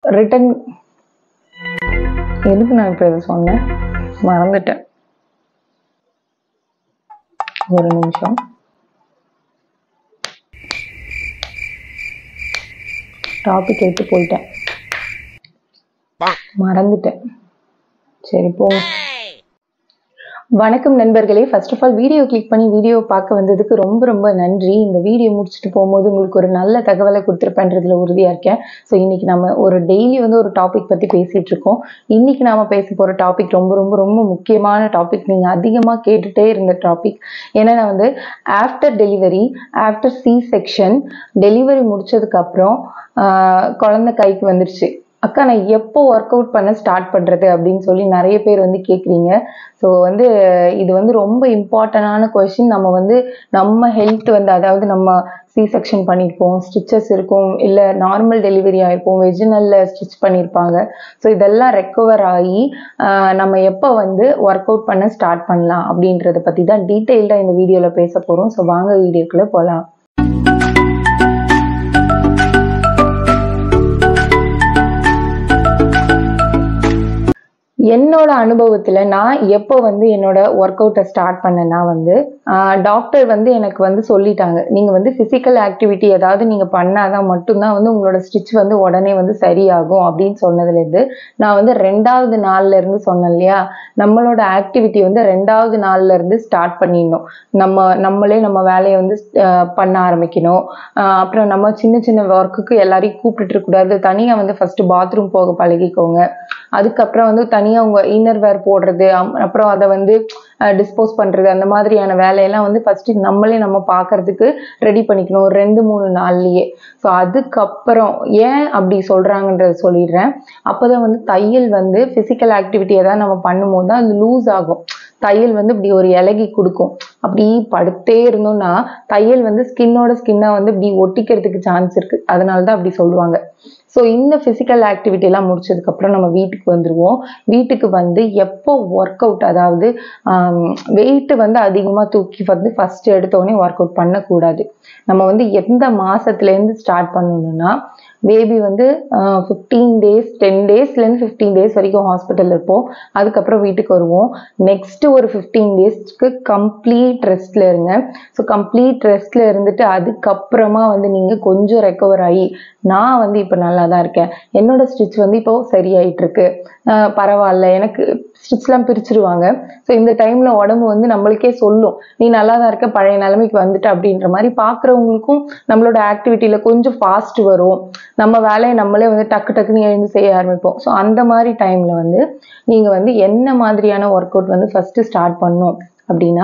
return எதுக்கு நான் இப்போ இதை சொன்னேன் மறந்துட்டேன் ஒரு நிமிஷம் டாபிக் எடுத்து போயிட்டேன் மறந்துட்டேன் சரி போங்க வணக்கம் நண்பர்களே first of all video click பண்ணி வீடியோ பார்க்க வந்ததுக்கு ரொம்ப ரொம்ப நன்றி இந்த வீடியோ முடிச்சுட்டு போகும்போது உங்களுக்கு ஒரு நல்ல தகவலை கொடுத்துருப்பேன்றதுல உறுதியாக இருக்கேன் ஸோ இன்னைக்கு நம்ம ஒரு டெய்லி வந்து ஒரு டாபிக் பற்றி பேசிகிட்டு இருக்கோம் இன்னைக்கு நாம பேச போகிற டாபிக் ரொம்ப ரொம்ப ரொம்ப முக்கியமான டாபிக் நீங்கள் அதிகமாக கேட்டுட்டே இருந்த டாபிக் ஏன்னா வந்து after delivery after C section delivery முடிச்சதுக்கப்புறம் குழந்தை கைக்கு வந்துருச்சு அக்கா நான் எப்போ ஒர்க் அவுட் பண்ண ஸ்டார்ட் பண்ணுறது அப்படின்னு சொல்லி நிறைய பேர் வந்து கேட்குறீங்க ஸோ வந்து இது வந்து ரொம்ப இம்பார்ட்டண்டான கொஷின் நம்ம வந்து நம்ம ஹெல்த் வந்து அதாவது நம்ம சி செக்ஷன் பண்ணியிருப்போம் ஸ்டிச்சஸ் இருக்கும் இல்லை நார்மல் டெலிவரி ஆயிருப்போம் வெஜினலில் ஸ்டிச் பண்ணியிருப்பாங்க ஸோ இதெல்லாம் ரெக்கவர் ஆகி ஆஹ் நம்ம எப்போ வந்து ஒர்க் அவுட் பண்ண ஸ்டார்ட் பண்ணலாம் அப்படின்றத பற்றி தான் டீட்டெயில்டாக இந்த வீடியோவில் பேச போகிறோம் ஸோ வாங்க வீடியோக்குள்ளே போகலாம் என்னோட அனுபவத்தில் நான் எப்போ வந்து என்னோட ஒர்க் அவுட்டை ஸ்டார்ட் பண்ணேன்னா வந்து டாக்டர் வந்து எனக்கு வந்து சொல்லிட்டாங்க நீங்கள் வந்து ஃபிசிக்கல் ஆக்டிவிட்டி ஏதாவது நீங்கள் பண்ணாதான் மட்டும்தான் வந்து உங்களோட ஸ்டிச் வந்து உடனே வந்து சரியாகும் அப்படின்னு சொன்னதுலேருந்து நான் வந்து ரெண்டாவது நாள்ல இருந்து சொன்னேன் இல்லையா நம்மளோட ஆக்டிவிட்டி வந்து ரெண்டாவது நாள்ல இருந்து ஸ்டார்ட் பண்ணிடணும் நம்ம நம்மளே நம்ம வேலையை வந்து ஆஹ் பண்ண ஆரம்பிக்கணும் ஆஹ் அப்புறம் நம்ம சின்ன சின்ன ஒர்க்குக்கு எல்லாரையும் கூப்பிட்டுட்டு கூடாது தனியாக வந்து ஃபர்ஸ்ட் பாத்ரூம் போக பழகிக்கோங்க அதுக்கப்புறம் வந்து தனியாக உங்க இன்னர் வேர் போடுறது அம்- அப்புறம் அதை வந்து டிஸ்போஸ் பண்றது அந்த மாதிரியான வேலையெல்லாம் வந்து ஃபர்ஸ்ட் நம்மளே நம்ம பார்க்கறதுக்கு ரெடி பண்ணிக்கணும் ஒரு ரெண்டு மூணு நாள்லயே ஸோ அதுக்கப்புறம் ஏன் அப்படி சொல்றாங்கன்றத சொல்லிடுறேன் அப்போதான் வந்து தையல் வந்து ஃபிசிக்கல் ஆக்டிவிட்டி ஏதாவது நம்ம பண்ணும்போது தான் அது லூஸ் ஆகும் தையல் வந்து இப்படி ஒரு இலகி கொடுக்கும் அப்படி படுத்தே இருந்தோம்னா தையல் வந்து ஸ்கின்னோட ஸ்கின்னை வந்து இப்படி ஒட்டிக்கிறதுக்கு சான்ஸ் இருக்கு அதனால தான் அப்படி சொல்லுவாங்க ஸோ இந்த ஃபிசிக்கல் ஆக்டிவிட்டி எல்லாம் முடிச்சதுக்கப்புறம் நம்ம வீட்டுக்கு வந்துடுவோம் வீட்டுக்கு வந்து எப்போ ஒர்க் அவுட் அதாவது வெயிட் வந்து அதிகமாக தூக்கி வந்து ஃபர்ஸ்ட் எடுத்தோடனே ஒர்க் அவுட் பண்ணக்கூடாது நம்ம வந்து எந்த மாசத்துலேருந்து ஸ்டார்ட் பண்ணணும்னா பேபி வந்து ஃபிஃப்டீன் டேஸ் டென் டேஸ்லேருந்து ஃபிஃப்டீன் டேஸ் வரைக்கும் ஹாஸ்பிட்டல் இருப்போம் அதுக்கப்புறம் வீட்டுக்கு வருவோம் நெக்ஸ்ட் ஒரு ஃபிஃப்டீன் டேஸ்க்கு கம்ப்ளீட் ரெஸ்ட்ல இருங்க ஸோ கம்ப்ளீட் ரெஸ்ட்ல இருந்துட்டு அதுக்கப்புறமா வந்து நீங்கள் கொஞ்சம் ரெக்கவர் ஆகி நான் வந்து இப்போ நல்லா தான் இருக்கேன் என்னோட ஸ்டிச் வந்து இப்போ சரியாயிட்டு இருக்கு ஆஹ் பரவாயில்ல எனக்கு ஸ்டிச்லாம் பிரிச்சிருவாங்க ஸோ இந்த டைம்ல உடம்பு வந்து நம்மளுக்கே சொல்லும் நீ நல்லா தான் இருக்க பழைய நிலைமைக்கு வந்துட்ட அப்படின்ற மாதிரி பார்க்குறவங்களுக்கும் நம்மளோட ஆக்டிவிட்டியில கொஞ்சம் ஃபாஸ்ட் வரும் நம்ம வேலையை நம்மளே வந்து டக்கு டக்குன்னு எழுந்து செய்ய ஆரம்பிப்போம் ஸோ அந்த மாதிரி டைம்ல வந்து நீங்க வந்து என்ன மாதிரியான ஒர்க் அவுட் வந்து ஃபர்ஸ்ட் ஸ்டார்ட் பண்ணணும் அப்படின்னா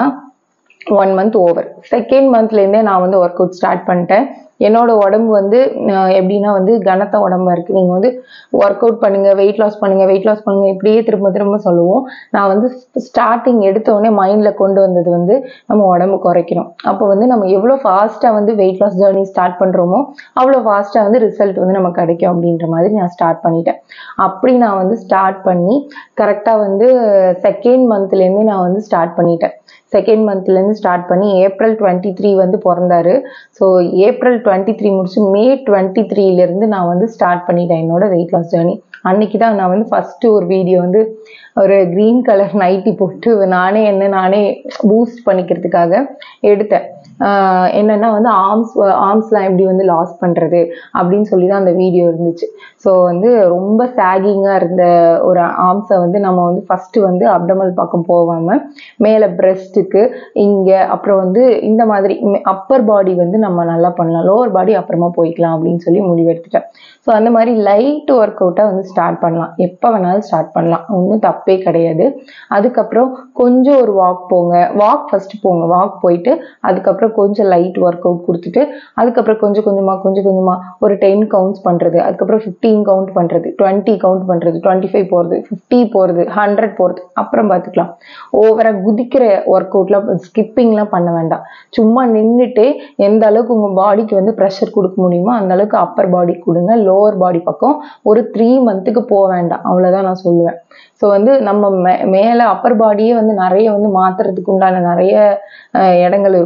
ஒன் மந்த் ஓவர் செகண்ட் மந்த்லேருந்தே நான் வந்து ஒர்க் அவுட் ஸ்டார்ட் பண்ணிட்டேன் என்னோட உடம்பு வந்து அஹ், எப்படின்னா வந்து கனத்த உடம்பா இருக்கு நீங்க வந்து ஒர்க் அவுட் பண்ணுங்க வெயிட் லாஸ் பண்ணுங்க வெயிட் லாஸ் பண்ணுங்க இப்படியே திரும்ப திரும்ப சொல்லுவோம் நான் வந்து ஸ்டார்டிங் எடுத்த உடனே மைண்ட்ல கொண்டு வந்தது வந்து நம்ம உடம்பு குறைக்கணும் அப்போ வந்து நம்ம எவ்வளோ ஃபாஸ்டா வந்து வெயிட் லாஸ் ஜேர்னி ஸ்டார்ட் பண்றோமோ அவ்வளோ ஃபாஸ்டா வந்து ரிசல்ட் வந்து நம்ம கிடைக்கும் அப்படின்ற மாதிரி நான் ஸ்டார்ட் பண்ணிட்டேன் அப்படி நான் வந்து ஸ்டார்ட் பண்ணி கரெக்டாக வந்து செகண்ட் மந்த்லேருந்தே நான் வந்து ஸ்டார்ட் பண்ணிட்டேன் செகண்ட் மந்த்லேருந்து ஸ்டார்ட் பண்ணி ஏப்ரல் டுவெண்ட்டி த்ரீ வந்து பிறந்தாரு ஸோ ஏப்ரல் டுவெண்ட்டி த்ரீ முடிச்சு மே டுவெண்ட்டி த்ரீலேருந்து நான் வந்து ஸ்டார்ட் பண்ணிட்டேன் என்னோட வெயிட் லாஸ் ஜேர்னி அன்னைக்கு தான் நான் வந்து ஃபஸ்ட்டு ஒரு வீடியோ வந்து ஒரு க்ரீன் கலர் நைட்டி போட்டு நானே என்ன நானே பூஸ்ட் பண்ணிக்கிறதுக்காக எடுத்தேன் ஆஹ் என்னன்னா வந்து ஆர்ம்ஸ் ஆர்ம்ஸ்லாம் எப்படி வந்து லாஸ் பண்ணுறது அப்படின்னு சொல்லி தான் அந்த வீடியோ இருந்துச்சு ஸோ வந்து ரொம்ப சாகிங்காக இருந்த ஒரு ஆர்ம்ஸை வந்து நம்ம வந்து ஃபஸ்ட்டு வந்து அப்டமல் பக்கம் போகாமல் மேலே பிரஸ்ட்டுக்கு இங்கே அப்புறம் வந்து இந்த மாதிரி அப்பர் பாடி வந்து நம்ம நல்லா பண்ணலாம் லோவர் பாடி அப்புறமா போய்க்கலாம் அப்படின்னு சொல்லி முடிவெடுத்துட்டேன் ஸோ அந்த மாதிரி லைட் ஒர்க் அவுட்டாக வந்து ஸ்டார்ட் பண்ணலாம் எப்போ வேணாலும் ஸ்டார்ட் பண்ணலாம் ஒன்றும் தப்பே கிடையாது அதுக்கப்புறம் கொஞ்சம் ஒரு வாக் போங்க வாக் ஃபர்ஸ்ட் போங்க வாக் போயிட்டு அதுக்கப்புறம் கொஞ்சம் லைட் ஒர்க் அவுட் கொடுத்துட்டு அதுக்கப்புறம் கொஞ்சம் கொஞ்சமாக கொஞ்சம் கொஞ்சமாக ஒரு டென் கவுண்ட்ஸ் பண்ணுறது அதுக்கப்புறம் ஃபிஃப்டீன் கவுண்ட் பண்ணுறது டுவெண்ட்டி கவுண்ட் பண்ணுறது டுவெண்ட்டி ஃபைவ் போகிறது ஃபிஃப்டி போகிறது ஹண்ட்ரட் போகிறது அப்புறம் பார்த்துக்கலாம் ஓவராக குதிக்கிற ஒர்க் அவுட்லாம் ஸ்கிப்பிங்லாம் பண்ண வேண்டாம் சும்மா நின்றுட்டே எந்த அளவுக்கு உங்கள் பாடிக்கு வந்து ப்ரெஷர் கொடுக்க முடியுமோ அந்த அளவுக்கு அப்பர் பாடி கொடுங்க லோவர் பாடி பக்கம் ஒரு த்ரீ மந்த்துக்கு போக வேண்டாம் அவ்வளோதான் நான் சொல்லுவேன் ஸோ வந்து நம்ம மே மேலே அப்பர் பாடியே வந்து நிறைய வந்து மாத்துறதுக்கு உண்டான நிறைய அஹ், இடங்கள் இருக்கும் ஸோ அதை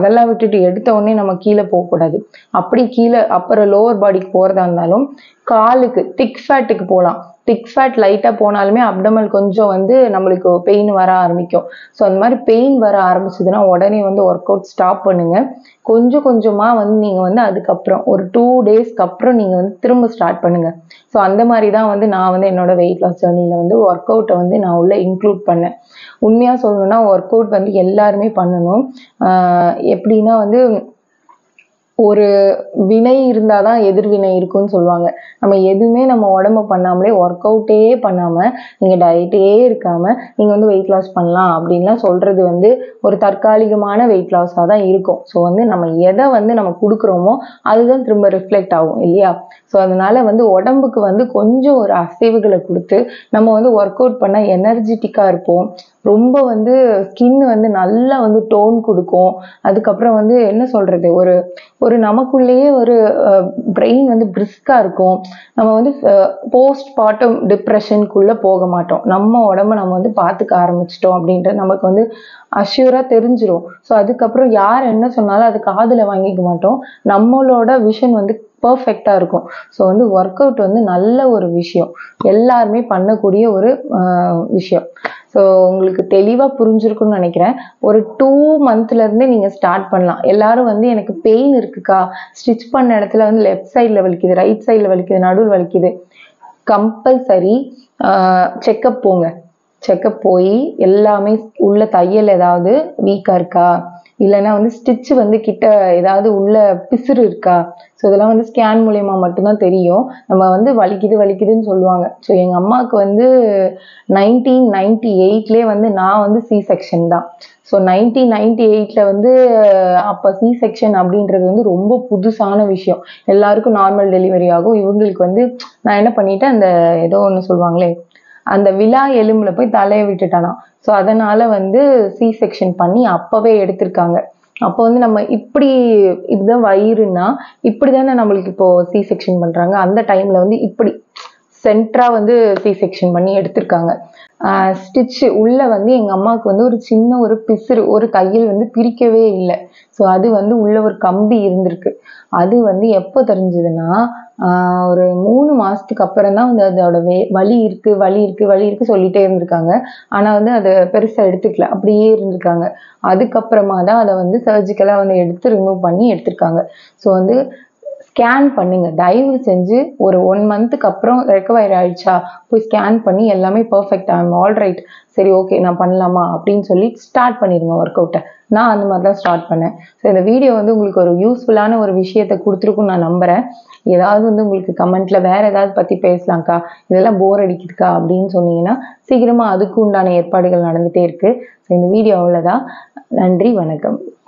அதெல்லாம் விட்டுட்டு எடுத்த உடனே நம்ம கீழே போகக்கூடாது அப்படி கீழே அப்புறம் லோவர் பாடிக்கு போகிறதா இருந்தாலும் காலுக்கு திக் ஃபேட்டுக்கு போகலாம் திக் ஃபேட் லைட்டாக போனாலுமே அப்டமல் கொஞ்சம் வந்து நம்மளுக்கு பெயின் வர ஆரம்பிக்கும் ஸோ அந்த மாதிரி பெயின் வர ஆரம்பிச்சதுன்னா உடனே வந்து ஒர்க் அவுட் ஸ்டாப் பண்ணுங்க கொஞ்சம் கொஞ்சமாக வந்து நீங்கள் வந்து அதுக்கப்புறம் ஒரு டூ டேஸ்க்கு அப்புறம் நீங்கள் வந்து திரும்ப ஸ்டார்ட் பண்ணுங்க ஸோ அந்த மாதிரி தான் வந்து நான் வந்து என்னோட வெயிட் லாஸ் ஜேர்னியில் வந்து ஒர்க் அவுட்டை வந்து நான் உள்ள இன்க்ளூட் பண்ணேன் உண்மையாக சொல்லணும்னா ஒர்க் அவுட் வந்து எல்லாருமே பண்ணணும் ஆஹ் எப்படின்னா வந்து ஒரு வினை இருந்தால் தான் எதிர்வினை இருக்குன்னு சொல்லுவாங்க நம்ம எதுவுமே நம்ம உடம்பு பண்ணாமலே ஒர்க் அவுட்டே பண்ணாமல் நீங்கள் டயட்டே இருக்காமல் நீங்கள் வந்து வெயிட் லாஸ் பண்ணலாம் அப்படின்லாம் சொல்கிறது வந்து ஒரு தற்காலிகமான வெயிட் லாஸாக தான் இருக்கும் ஸோ வந்து நம்ம எதை வந்து நம்ம கொடுக்குறோமோ அதுதான் திரும்ப ரிஃப்ளெக்ட் ஆகும் இல்லையா ஸோ அதனால வந்து உடம்புக்கு வந்து கொஞ்சம் ஒரு அசைவுகளை கொடுத்து நம்ம வந்து ஒர்க் அவுட் பண்ணால் எனர்ஜெட்டிக்காக இருப்போம் ரொம்ப வந்து ஸ்கின் வந்து நல்லா வந்து டோன் கொடுக்கும் அதுக்கப்புறம் வந்து என்ன சொல்றது ஒரு ஒரு நமக்குள்ளேயே ஒரு பிரெயின் வந்து பிரிஸ்கா இருக்கும் நம்ம வந்து போஸ்ட் பார்ட்டம் டிப்ரெஷனுக்குள்ள போக மாட்டோம் நம்ம உடம்ப நம்ம வந்து பார்த்துக்க ஆரம்பிச்சிட்டோம் அப்படின்றது நமக்கு வந்து அஷ்யூரா தெரிஞ்சிரும் ஸோ அதுக்கப்புறம் யார் என்ன சொன்னாலும் அது காதுல வாங்கிக்க மாட்டோம் நம்மளோட விஷன் வந்து பர்ஃபெக்டாக இருக்கும் ஸோ வந்து ஒர்க் அவுட் வந்து நல்ல ஒரு விஷயம் எல்லாருமே பண்ணக்கூடிய ஒரு ஆஹ், விஷயம் ஸோ உங்களுக்கு தெளிவாக புரிஞ்சிருக்கும்னு நினைக்கிறேன் ஒரு டூ மந்த்லேருந்தே நீங்கள் ஸ்டார்ட் பண்ணலாம் எல்லாரும் வந்து எனக்கு பெயின் இருக்குக்கா ஸ்டிச் பண்ண இடத்துல வந்து லெஃப்ட் சைடில் வலிக்குது ரைட் சைடில் வலிக்குது நடுவில் வலிக்குது கம்பல்சரி செக்கப் போங்க செக்கப் போய் எல்லாமே உள்ள தையல் ஏதாவது வீக்காக இருக்கா இல்லைன்னா வந்து ஸ்டிச் வந்து கிட்ட ஏதாவது உள்ள பிசுறு இருக்கா ஸோ இதெல்லாம் வந்து ஸ்கேன் மூலயமா மட்டும்தான் தெரியும் நம்ம வந்து வலிக்குது வலிக்குதுன்னு சொல்லுவாங்க ஸோ எங்கள் அம்மாவுக்கு வந்து நைன்டீன் நைன்டி எயிட்லேயே வந்து நான் வந்து சி செக்ஷன் தான் ஸோ நைன்டீன் நைன்டி எயிட்டில் வந்து அப்போ சி செக்ஷன் அப்படின்றது வந்து ரொம்ப புதுசான விஷயம் எல்லாருக்கும் நார்மல் டெலிவரி ஆகும் இவங்களுக்கு வந்து நான் என்ன பண்ணிட்டேன் அந்த ஏதோ ஒன்று சொல்லுவாங்களே அந்த விழா எலும்புல போய் தலையை விட்டுட்டானா ஸோ அதனால வந்து சி செக்ஷன் பண்ணி அப்பவே எடுத்திருக்காங்க அப்போ வந்து நம்ம இப்படி இதுதான் வயிறுனா இப்படி தானே நம்மளுக்கு இப்போ சி செக்ஷன் பண்றாங்க அந்த டைம்ல வந்து இப்படி சென்டரா வந்து சி செக்ஷன் பண்ணி எடுத்திருக்காங்க ஸ்டிச்சு உள்ள வந்து எங்க அம்மாவுக்கு வந்து ஒரு சின்ன ஒரு பிசுறு ஒரு தையல் வந்து பிரிக்கவே இல்லை ஸோ அது வந்து உள்ள ஒரு கம்பி இருந்திருக்கு அது வந்து எப்போ தெரிஞ்சதுன்னா ஆஹ் ஒரு மூணு மாசத்துக்கு அப்புறம் தான் வந்து அதோட வே வலி இருக்கு வலி இருக்கு வலி இருக்கு சொல்லிட்டே இருந்திருக்காங்க ஆனா வந்து அதை பெருசா எடுத்துக்கல அப்படியே இருந்திருக்காங்க அதுக்கப்புறமா தான் அதை வந்து சர்ஜிக்கலா வந்து எடுத்து ரிமூவ் பண்ணி எடுத்திருக்காங்க ஸோ வந்து ஸ்கேன் பண்ணுங்க தயவு செஞ்சு ஒரு ஒன் மந்த்துக்கு அப்புறம் ரெக்கவர் ஆயிடுச்சா போய் ஸ்கேன் பண்ணி எல்லாமே பர்ஃபெக்ட் ஐம் ஆல் ரைட் சரி ஓகே நான் பண்ணலாமா அப்படின்னு சொல்லி ஸ்டார்ட் பண்ணிடுங்க ஒர்க் அவுட்டை நான் அந்த மாதிரி தான் ஸ்டார்ட் பண்ணேன் ஸோ இந்த வீடியோ வந்து உங்களுக்கு ஒரு யூஸ்ஃபுல்லான ஒரு விஷயத்தை கொடுத்துருக்குன்னு நான் நம்புறேன் ஏதாவது வந்து உங்களுக்கு கமெண்ட்ல வேற ஏதாவது பத்தி பேசலாம்க்கா இதெல்லாம் போர் அடிக்குதுக்கா அப்படின்னு சொன்னீங்கன்னா சீக்கிரமா அதுக்கு உண்டான ஏற்பாடுகள் நடந்துட்டே இருக்கு ஸோ இந்த வீடியோ அவ்வளோதான் நன்றி வணக்கம்